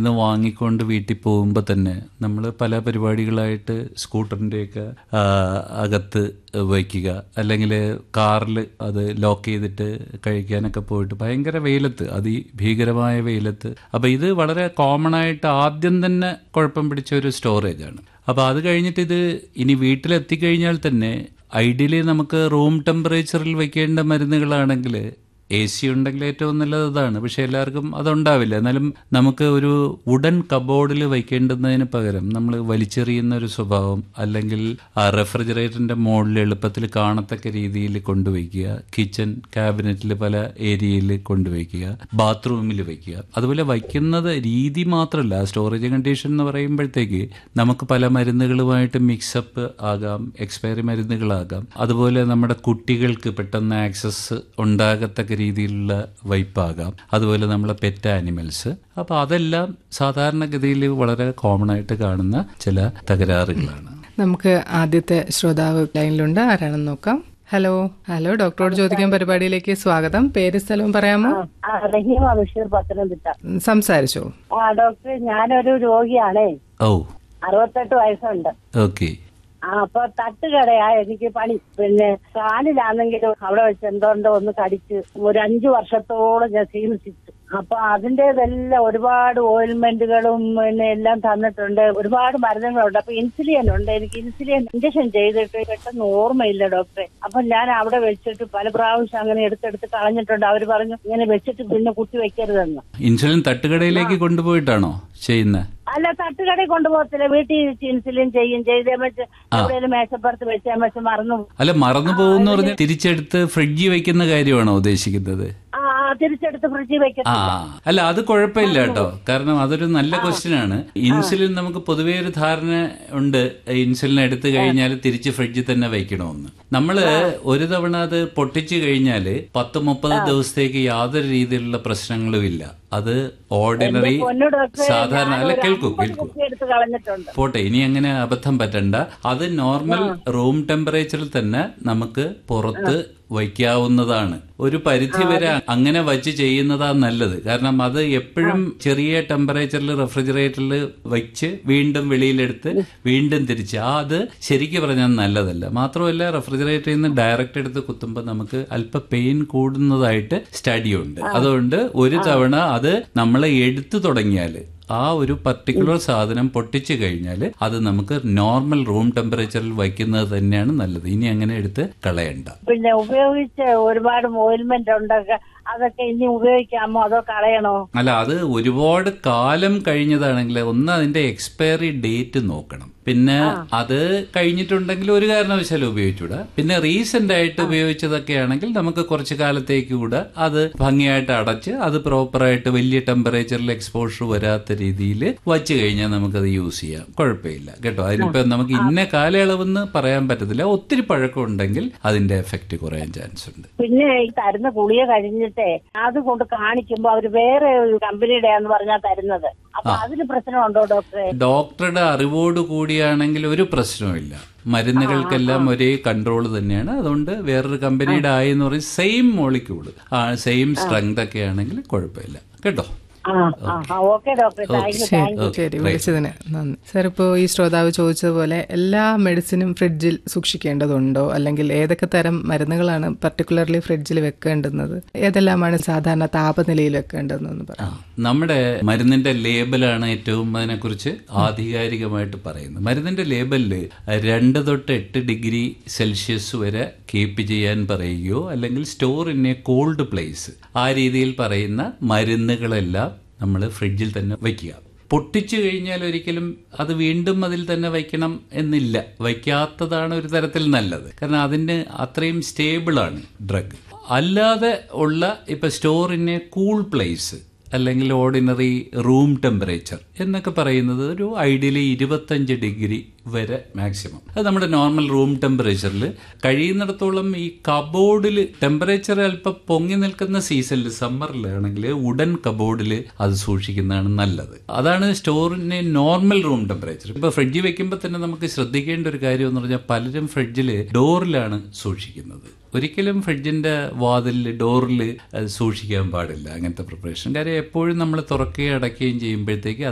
മരുന്ന് വാങ്ങിക്കൊണ്ട് വീട്ടിൽ പോകുമ്പോൾ തന്നെ നമ്മൾ പല പരിപാടികളായിട്ട് സ്കൂട്ടറിൻ്റെയൊക്കെ ആ, അകത്ത് വയ്ക്കുക അല്ലെങ്കിൽ കാറിൽ അത് ലോക്ക് ചെയ്തിട്ട് കഴിക്കാനൊക്കെ പോയിട്ട് ഭയങ്കര വെയിലത്ത് അതിഭീകരമായ വെയിലത്ത് അപ്പോൾ ഇത് വളരെ കോമൺ ആയിട്ട് ആദ്യം തന്നെ കുഴപ്പം പിടിച്ച ഒരു സ്റ്റോറേജാണ് അപ്പോൾ അത് കഴിഞ്ഞിട്ട് ഇത് ഇനി വീട്ടിലെത്തിക്കഴിഞ്ഞാൽ തന്നെ ഐഡിയലി നമുക്ക് റൂം ടെമ്പറേച്ചറിൽ വെക്കേണ്ട മരുന്നുകളാണെങ്കിൽ എ സി ഉണ്ടെങ്കിൽ ഏറ്റവും നല്ലത് അതാണ് പക്ഷെ എല്ലാവർക്കും അതുണ്ടാവില്ല എന്നാലും നമുക്ക് ഒരു വുഡൻ കബോർഡിൽ വയ്ക്കേണ്ടുന്നതിന് പകരം നമ്മൾ വലിച്ചെറിയുന്ന ഒരു സ്വഭാവം അല്ലെങ്കിൽ ആ റെഫ്രിജറേറ്ററിന്റെ മുകളിൽ എളുപ്പത്തിൽ കാണത്തക്ക രീതിയിൽ കൊണ്ടുവയ്ക്കുക കിച്ചൺ ക്യാബിനറ്റിൽ പല ഏരിയയിൽ കൊണ്ടുവയ്ക്കുക ബാത്റൂമിൽ വയ്ക്കുക അതുപോലെ വയ്ക്കുന്നത് രീതി മാത്രമല്ല സ്റ്റോറേജ് കണ്ടീഷൻ എന്ന് പറയുമ്പോഴത്തേക്ക് നമുക്ക് പല മരുന്നുകളുമായിട്ട് മിക്സപ്പ് ആകാം എക്സ്പയറി മരുന്നുകളാകാം അതുപോലെ നമ്മുടെ കുട്ടികൾക്ക് പെട്ടെന്ന് ആക്സസ് ഉണ്ടാകത്തക്ക രീതിയിലുള്ള വൈപ്പാകാം അതുപോലെ നമ്മളെ പെറ്റ് ആനിമൽസ് അപ്പോൾ അതെല്ലാം സാധാരണഗതിയിൽ വളരെ കോമൺ ആയിട്ട് കാണുന്ന ചില തകരാറുകളാണ് നമുക്ക് ആദ്യത്തെ ശ്രോതാവ് ലൈനിലുണ്ട് ആരാണെന്ന് നോക്കാം ഹലോ ഹലോ ഡോക്ടറോട് ചോദിക്കാൻ പരിപാടിയിലേക്ക് സ്വാഗതം പേര് സ്ഥലവും പറയാമോ ആ റഹീമ ബഷീർ പത്തനംതിട്ട ഉം, സംസാരിച്ചോ ആ ഡോക്ടർ ഞാനൊരു രോഗിയാണേ ഓ അറുപത്തെട്ട് വയസ്സുണ്ട് ഓക്കെ ആ അപ്പൊ തട്ടുകടയാ എനിക്ക് പണി പിന്നെ കാലിലാണെങ്കിലും അവിടെ വെച്ച് എന്തോണ്ടോ ഒന്ന് കടിച്ച് ഒരു അഞ്ചു വർഷത്തോളം ഞാൻ ചികിത്സിച്ചു അപ്പൊ അതിന്റേതെല്ലാം ഒരുപാട് ഓയിൽമെന്റുകളും പിന്നെ എല്ലാം തന്നിട്ടുണ്ട് ഒരുപാട് മരുന്നുകളുണ്ട് അപ്പൊ ഇൻസുലിൻ ഉണ്ട് എനിക്ക് ഇൻസുലിൻ ഇഞ്ചക്ഷൻ ചെയ്തിട്ട് പെട്ടെന്ന് ഓർമ്മയില്ല ഡോക്ടറെ അപ്പൊ ഞാൻ അവിടെ വെച്ചിട്ട് പല പ്രാവശ്യം അങ്ങനെ എടുത്തെടുത്ത് കളഞ്ഞിട്ടുണ്ട് അവര് പറഞ്ഞു ഇങ്ങനെ വെച്ചിട്ട് പിന്നെ കുത്തി വെക്കരുതെന്ന് ഇൻസുലിൻ തട്ടുകടയിലേക്ക് കൊണ്ടുപോയിട്ടാണോ ചെയ്യുന്നത് അല്ല തട്ടുകടയിൽ കൊണ്ടുപോകത്തില്ല വീട്ടിൽ വെച്ച് ഇൻസുലിൻ ചെയ്യും ചെയ്തേ വെച്ച് എവിടെയെങ്കിലും മേശപ്പുറത്ത് വെച്ചാൽ വെച്ച് മറന്നു പോകും. അല്ല മറന്നു പോകുന്ന പറഞ്ഞ് തിരിച്ചെടുത്ത് ഫ്രിഡ്ജിൽ വെക്കുന്ന കാര്യമാണോ ഉദ്ദേശിക്കുന്നത് ആ ആ, തിരിച്ചെടുത്ത് ഫ്രിഡ്ജിൽ വെക്കും ആ അല്ല അത് കുഴപ്പമില്ല കേട്ടോ കാരണം അതൊരു നല്ല ക്വസ്റ്റ്യൻ ആണ് ഇൻസുലിൻ നമുക്ക് പൊതുവേ ഒരു ധാരണ ഉണ്ട് ഇൻസുലിൻ എടുത്തു കഴിഞ്ഞാൽ തിരിച്ച് ഫ്രിഡ്ജിൽ തന്നെ വെക്കണമെന്ന് നമ്മള് ഒരു തവണ അത് പൊട്ടിച്ചു കഴിഞ്ഞാൽ പത്ത് മുപ്പത് ദിവസത്തേക്ക് യാതൊരു രീതിയിലുള്ള പ്രശ്നങ്ങളും ഇല്ല അത് ഓർഡിനറി പൊന്നു ഡോക്ടറെ സാധാരണ അല്ല ഞാനൊരു കേൾക്കൂ അമ്പത് കേൾക്കൂ കുപ്പി എടുത്ത് കളഞ്ഞിട്ടുണ്ട് പോട്ടെ ഇനി അങ്ങനെ അബദ്ധം പറ്റണ്ട അത് നോർമൽ റൂം ടെമ്പറേച്ചറിൽ തന്നെ നമുക്ക് പുറത്ത് വയ്ക്കാവുന്നതാണ് ഒരു പരിധി വരെ അങ്ങനെ വച്ച് ചെയ്യുന്നതാ നല്ലത് കാരണം അത് എപ്പോഴും ചെറിയ ടെമ്പറേച്ചറിൽ റെഫ്രിജറേറ്ററിൽ വെച്ച് വീണ്ടും വെളിയിലെടുത്ത് വീണ്ടും തിരിച്ച് ആ അത് ശരിക്കും പറഞ്ഞാൽ നല്ലതല്ല മാത്രമല്ല റെഫ്രിജറേറ്ററിൽ നിന്ന് ഡയറക്റ്റ് എടുത്ത് കുത്തുമ്പോൾ നമുക്ക് അല്പ പെയിൻ കൂടുന്നതായിട്ട് സ്റ്റഡി ഉണ്ട് അതുകൊണ്ട് ഒരു തവണ അത് നമ്മൾ എടുത്തു തുടങ്ങിയാൽ ആ ഒരു പർട്ടിക്കുലർ സാധനം പൊട്ടിച്ചു കഴിഞ്ഞാൽ അത് നമുക്ക് നോർമൽ റൂം ടെമ്പറേച്ചറിൽ വയ്ക്കുന്നത് തന്നെയാണ് നല്ലത് ഇനി അങ്ങനെ എടുത്ത് കളയണ്ട പിന്നെ ഉപയോഗിച്ച ഒരുപാട് ഓയിൽമെന്റ് ഉണ്ടൊക്കെ അതൊക്കെ ഇനി ഉപയോഗിക്കാമോ അതോ കളയണോ അല്ല അത് ഒരുപാട് കാലം കഴിഞ്ഞതാണെങ്കിൽ ഒന്ന് അതിന്റെ എക്സ്പയറി ഡേറ്റ് നോക്കണം പിന്നെ അത് കഴിഞ്ഞിട്ടുണ്ടെങ്കിൽ ഒരു കാരണവശാലും ഉപയോഗിച്ചുകൂടാ പിന്നെ റീസെന്റ് ആയിട്ട് ഉപയോഗിച്ചതൊക്കെ ആണെങ്കിൽ നമുക്ക് കുറച്ച് കാലത്തേക്ക് കൂടെ അത് ഭംഗിയായിട്ട് അടച്ച് അത് പ്രോപ്പറായിട്ട് വലിയ ടെമ്പറേച്ചറിൽ എക്സ്പോഷർ വരാത്ത രീതിയിൽ വച്ച് കഴിഞ്ഞാൽ നമുക്കത് യൂസ് ചെയ്യാം കുഴപ്പമില്ല കേട്ടോ അതിനിപ്പോ നമുക്ക് ഇന്ന കാലയളവെന്ന് പറയാൻ പറ്റത്തില്ല ഒത്തിരി പഴക്കം ഉണ്ടെങ്കിൽ അതിന്റെ എഫക്റ്റ് കുറയാൻ ചാൻസ് ഉണ്ട് പിന്നെ ഈ തരുന്ന ഗുളിക കഴിഞ്ഞിട്ടേ അത് കൊണ്ട് കാണിക്കുമ്പോ അവര് വേറെ ഒരു കമ്പനിയുടെ ആന്ന് പറഞ്ഞാ തരുന്നത് അപ്പൊ അതിന് പ്രശ്നമുണ്ടോ ഡോക്ടറെ ഡോക്ടറുടെ അറിവോട് കൂടിയാണെങ്കിൽ ഒരു പ്രശ്നവുമില്ല മരുന്നുകൾക്കെല്ലാം ഒരേ കൺട്രോൾ തന്നെയാണ് അതുകൊണ്ട് വേറൊരു കമ്പനിയുടെ ആയെന്ന് പറയും സെയിം മോളിക്യൂള് ആ സെയിം സ്ട്രെങ്ത് ഒക്കെ ആണെങ്കിൽ കുഴപ്പമില്ല കേട്ടോ ആ ആ ഓക്കെ ഡോക്ടറെ താങ്ക് യു താങ്ക് യു ശരി വിളിച്ചതിന് നന്ദി സാർ ഇപ്പോൾ ഈ ശ്രോതാവ് ചോദിച്ചതുപോലെ എല്ലാ മെഡിസിനും ഫ്രിഡ്ജിൽ സൂക്ഷിക്കേണ്ടതുണ്ടോ അല്ലെങ്കിൽ ഏതൊക്കെ തരം മരുന്നുകളാണ് പർട്ടിക്കുലർലി ഫ്രിഡ്ജിൽ വെക്കേണ്ടുന്നത് ഏതെല്ലാമാണ് സാധാരണ താപനിലയിൽ വെക്കേണ്ടതെന്ന് പറയാം നമ്മുടെ മരുന്നിന്റെ ലേബലാണ് ഏറ്റവും അതിനെക്കുറിച്ച് ആധികാരികമായിട്ട് പറയുന്നത് മരുന്നിന്റെ ലേബലില് രണ്ട് തൊട്ട് എട്ട് ഡിഗ്രി സെൽഷ്യസ് വരെ കീപ്പ് ചെയ്യാൻ പറയുകയോ അല്ലെങ്കിൽ store in a cold place ആ രീതിയിൽ പറയുന്ന മരുന്നുകളെല്ലാം നമ്മൾ ഫ്രിഡ്ജിൽ തന്നെ വയ്ക്കുക പൊട്ടിച്ചു കഴിഞ്ഞാൽ ഒരിക്കലും അത് വീണ്ടും അതിൽ തന്നെ വയ്ക്കണം എന്നില്ല വയ്ക്കാത്തതാണ് ഒരു തരത്തിൽ നല്ലത് കാരണം അതിന് അത്രയും സ്റ്റേബിളാണ് ഡ്രഗ് അല്ലാതെ ഉള്ള ഇപ്പൊ store in a cool place അല്ലെങ്കിൽ ഓർഡിനറി റൂം ടെമ്പറേച്ചർ എന്നൊക്കെ പറയുന്നത് ഒരു ഐഡിയലി ഇരുപത്തഞ്ച് ഡിഗ്രി വരെ മാക്സിമം അത് നമ്മുടെ നോർമൽ റൂം ടെമ്പറേച്ചറിൽ കഴിയുന്നിടത്തോളം ഈ കബോർഡിൽ ടെമ്പറേച്ചർ അല്പം പൊങ്ങി നിൽക്കുന്ന സീസണിൽ സമ്മറിലാണെങ്കിൽ ഉടൻ കബോർഡിൽ അത് സൂക്ഷിക്കുന്നതാണ് നല്ലത് അതാണ് സ്റ്റോറിന് നോർമൽ റൂം ടെമ്പറേച്ചർ ഇപ്പൊ ഫ്രിഡ്ജിൽ വെക്കുമ്പോൾ തന്നെ നമുക്ക് ശ്രദ്ധിക്കേണ്ട ഒരു കാര്യം എന്ന് പറഞ്ഞാൽ പലരും ഫ്രിഡ്ജിൽ ഡോറിലാണ് സൂക്ഷിക്കുന്നത് ഒരിക്കലും ഫ്രിഡ്ജിന്റെ വാതിലിൽ ഡോറിൽ സൂക്ഷിക്കാൻ പാടില്ല അങ്ങനത്തെ പ്രിപ്പറേഷൻ കാര്യം എപ്പോഴും നമ്മൾ തുറക്കുകയും അടയ്ക്കുകയും ചെയ്യുമ്പോഴത്തേക്ക്